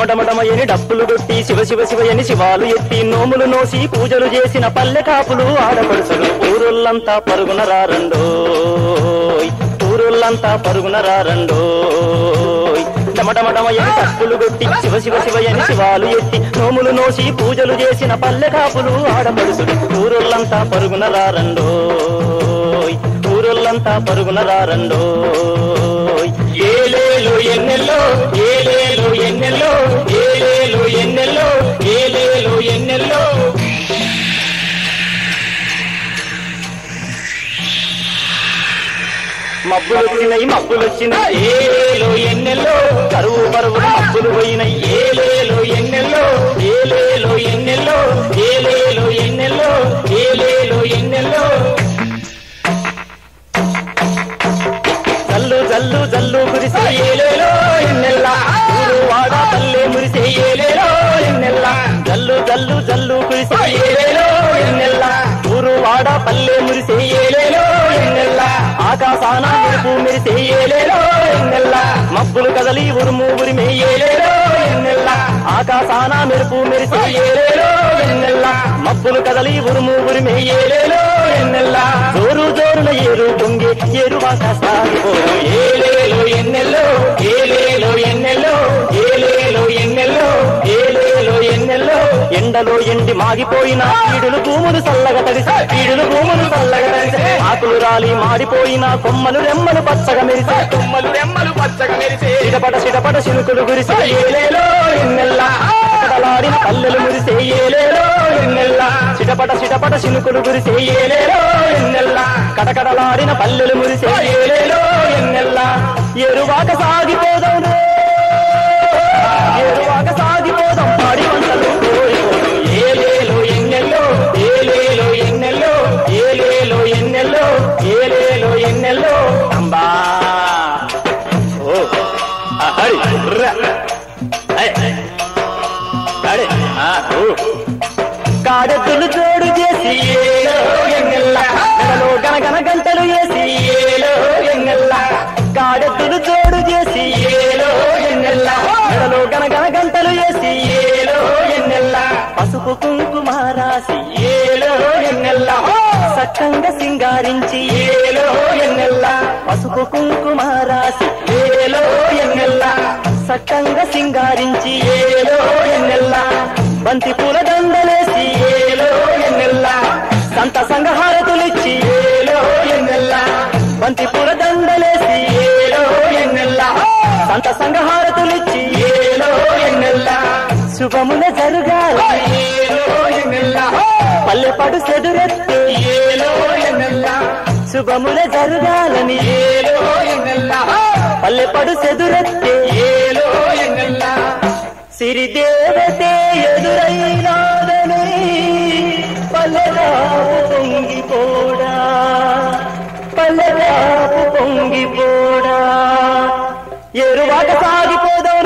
డమడమడమయని డప్పులు కొట్టి శివ శివ శివయని శివాలు ఎత్తి నోములు నోసి పూజలు చేసిన పల్లె కాపులు ఆడపడుచులు ఊరుల్లంతా పరుగున రారండోయ్ ఊరుల్లంతా పరుగున రారండోయ్ డమడమడమయని డప్పులు కొట్టి శివ శివ శివయని శివాలు ఎత్తి నోములు నోసి పూజలు చేసిన పల్లె కాపులు ఆడపడుచులు ఊరుల్లంతా పరుగున రారండోయ్ ఊరుల్లంతా పరుగున రారండోయ్ ఏలేలు ఎన్నెల్లో ఏలేలు ఎన్నెల్లో ఏలేలు ఎన్నెల్లో ఏలేలు ఎన్నెల్లో మబ్బులొచ్చినాయి మబ్బులొచ్చినాయి ఏలేలో ఎన్నెల్లో కరువు పరువు మబ్బులు పోయినాయి ఏలేలో ఎన్నెల్లో ఏలేలో ఎన్నెల్లో ఏలేలో ఎన్నెల్లో ఏలేలో ఎన్నెల్లో జల్లు జల్లు జల్లు కురిసే ఏలేలో ఎన్నెల్ల ఊరు వాడ పల్లె మురిసే ఏలేలో ఎన్నెల్ల జల్లు జల్లు జల్లు కురిసే ఏలేలో ఎన్నెల్ల ఊరు వాడ పల్లె మురిసే ఏలేలో ఎన్నెల్ల ఆకాశాన మెరుపు మెరిసే ఏలేలో ఎన్నెల్ల మబ్బులు కదలి ఉరుము ఉరిమే ఏలేలో ఎన్నెల్ల ఆకాశాన మెరుపు మెరిసే ఏలేలో ఎన్నెల్ల మబ్బులు కదలి ఉరుము ఉరిమే ఏలేలో ఎన్నెల్ల జోరు జోరున ఏరు పొంగి ఏరువాక సాగిపో ఏలేలో ఎన్నెల్లో ఏలేలో ఎన్నెల్లో ఏలేలో ఎన్నెల్లో ఏలేలో ఎన్నెల్లో ఎండలో ఎండి మాగిపోయిన పీడులు భూములు చల్లగా తడిసి పీడులు భూములు చల్లగా తడిసి ఆకులు రాలి మాడిపోయిన కొమ్మలు రెమ్మలు పచ్చగా మెరిసే కొమ్మలు రెమ్మలు పచ్చగా మెరిసే చిటపట చిటపట చినుకులు గురిసే ఏలేలో ఎన్నెల్లా కడలాడిన పల్లెలు మురిసే ఏలేలో ఎన్నెల్లా చిటపట చిటపట చినుకులు గురిసే ఏలేలో ఎన్నెల్లా కడకడలాడిన పల్లెలు మురిసే ఏలేలో ఎన్నెల్లా ఎరువాక సాగిపోదాం రే. ఎరువాక సాగిపోదాం పాడి వంటలు కోరిపోదాం ఏలేలో ఎన్నెల్లో ఏలేలో ఎన్నెల్లో ఏలేలో ఎన్నెల్లో ఏలేలో ఎన్నెల్లో అంబా ఓ హరి కాడెత్తులు జోడు చేసి ఏలో ఎన్నెల్ల మెడలో గనగన గంటలు వేసి ఏలో ఎన్నెల్ల కాడెత్తులు జోడు చేసి ఏలో ఎన్నెల్ల మెడలో గనగన గంటలు వేసి ఏలో ఎన్నెల్ల పసుపు కుంకుమ రాసి ఏలో ఎన్నెల్ల సక్కంగా సింగారించి ఏలో ఎన్నెల్ల పసుపు కుంకుమ రాసి ఏలో ఎన్నెల్ల సక్కంగా సింగారించి ఏలో ఎన్నెల్ల బంతి పూల దండలేసి ఏలో ఎన్నెల్ల సంత సంగహారతులిచ్చి ఏలో ఎన్నెల్ల బంతి పూల దండలేసి ఏలో ఎన్నెల్ల సంత సంగహారతులిచ్చి ఏలో ఎన్నెల్ల శుభముల జరుగాలి ఏలో ఎన్నెల్ల పల్లెపడు సెదురెత్తి ఏలో ఎన్నెల్ల శుభముల జరుగాలని ఏలో ఎన్నెల్ల పల్లెపడు సెదురెత్తి ఏలో ఎన్నెల్ల సిరిదేవతే ఎదురైనాదని పల్లెరాపు పొంగిపోడా పల్లెరాపు పొంగిపోడా ఎరువాక సాగిపోదాం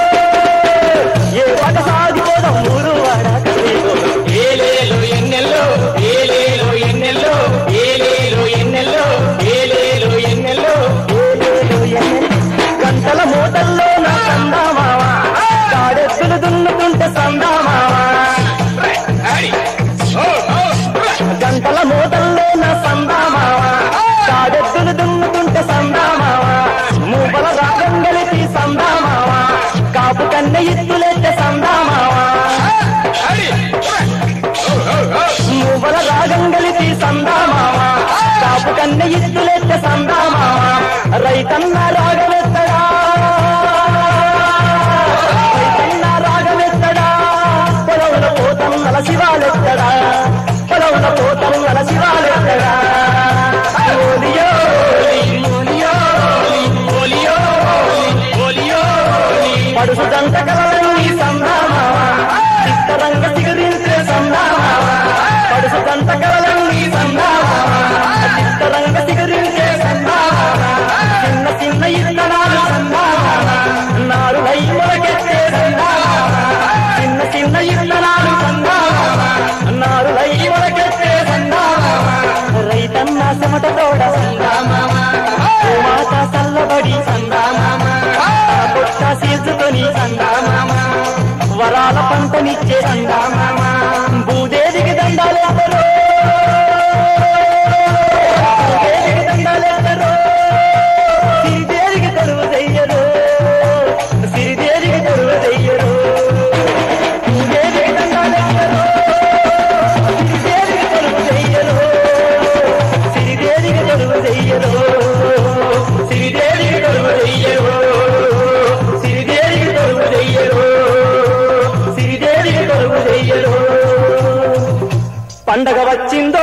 ఎరువాక సాగిపోదాం ఊరు వాడ కలిగిపోదాం ఏలేలో ఎన్నెల్లో ఏలేలో ఎన్నెల్లో ఏలేలో ఎన్నెల్లో ఏలేలో ఎన్నెల్లో ఏలేలో ఎన్నెల్లో గంటల మూటల్లో నా సందామావా కాడెత్తులు దున్నుకుంటే సందామావా గంటల మూటల్లో నా సందామావా కాడెత్తులు దున్నుకుంటే సందామావా మూపల రాగం గలిపి సందామావా కాపు కన్నె ఇత్తులెత్తే సందామావా మూవల రాగం గలిపి సందామావా కాపు కన్నె ఇత్తులెత్తే సందామావా రైతన్న రాగమెత్తడా రైతన్న రాగమెత్తడా పొలవుల పోతన్నల శివాలెత్తడా పొలవుల పోతన్నల శివాలెత్తడా ఓలియో ఓలియో ఓలియో ఓలియో పడుసు దంత కలలన్నీ సందామావా చిత్తరంగ సిగురించే సందామావా పడుసు దంత కలలన్నీ సందామావా చిత్తరంగ సిగురించే సందామావా చిన్న చిన్న ఇత్తనాలు సందామావా నారు వై మొలకెత్తే సందామావా చిన్న చిన్న ఇత్తనాలు సందామావా నారు వై మొలకెత్తే సందామావా రైతన్న చెమట తోడ సందామావా మాత చల్లబడి సందామావా పొట్ట సీల్చుకొని సందామావా తొలుగు చెయ్యరు సిరిదేవికి తొలుగు చెయ్యరు సిరిదేవికి తొలుగు చెయ్యరు పండగ వచ్చిందో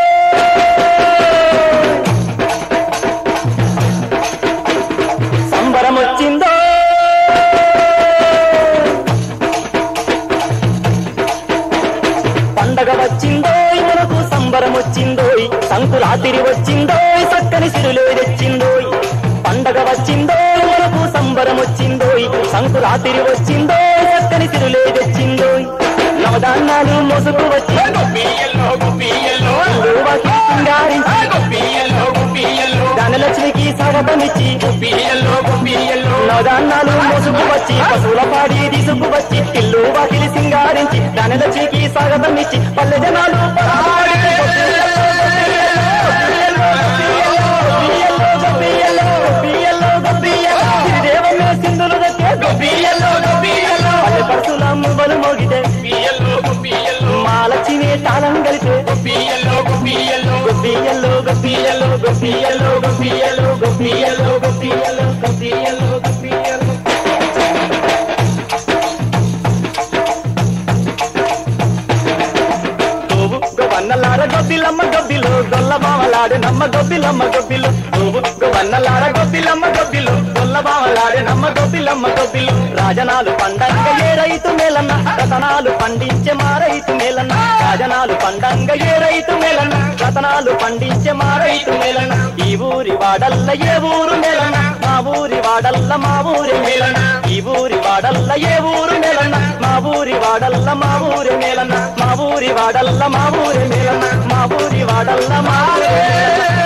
సంబరం వచ్చిందో పండగ వచ్చిందో మనకు సంబరం వచ్చిందో సంకురాతిరి వచ్చిందో చక్కని సిరులే తెచ్చిందో పండగ వచ్చిందో మనకు సంబరం వచ్చిందో సంకురాతిరి వచ్చిందో చక్కని సిరులే తెచ్చిందో నవధాన్యాలు మోసుకు వచ్చి గొప్పియల్లో గొప్పియల్లో వాకి సింగారించి గొప్పియల్లో గొప్పియల్లో ధనలక్ష్మికి స్వాగతమిచ్చి గొప్పియల్లో గొప్పియల్లో నవధాన్యాలు మోసుకు వచ్చి పశువుల పాడి తీసుకువచ్చి ఇల్లు వాకిలి సింగారించి ధనలక్ష్మికి స్వాగతం ఇచ్చి పల్లె జనాలు పరాడి సింధులు గొప్పియల్లో గొప్పియల్లో పల్లె పరశుల మువ్వలు మోగితే గొప్పియల్లో గొప్పియల్లో మాలక్ష్మి తాళం కలితే గొప్పియల్లో గొప్పియల్లో గొప్పియల్లో గొప్పియల్లో గొప్పియల్లో గొప్పియల్లో గొప్పియల్లో గొప్పియల్లో గొప్పియల్లో గొప్పియల్లో నువ్వు గొవన్నలార గొబ్బిలమ్మ గొబ్బిలు గొల్ల బావలాడే నమ్మ గొబ్బిలమ్మ గొబ్బిలు నువ్వు గొవన్నలార గొబ్బిలమ్మ గొబ్బిలు గొల్ల బావలాడే నమ్మ గొబ్బిలమ్మ గొబ్బిలు రాజనాలు పండంగ ఏ రైతు మేలన్న రతనాలు పండించే మా రైతు మేలన్న రాజనాలు పండంగ ఏ రైతు మేలన్న రతనాలు పండించే మా రైతు మేలన్న ఈ ఊరి వాడల్ల ఏ ఊరు మేలన్న మా ఊరి వాడల్ల మా ఊరి మేలన్న ఈ ఊరి వాడల్ల ఏ ఊరు మేలన్న మా ఊరి వాడల్ల మా ఊరి మేలన్న మా ఊరి వాడల్ల మా ఊరి మేలన్న మా ఊరి వాడల్ల మా ఊరి మేలన్న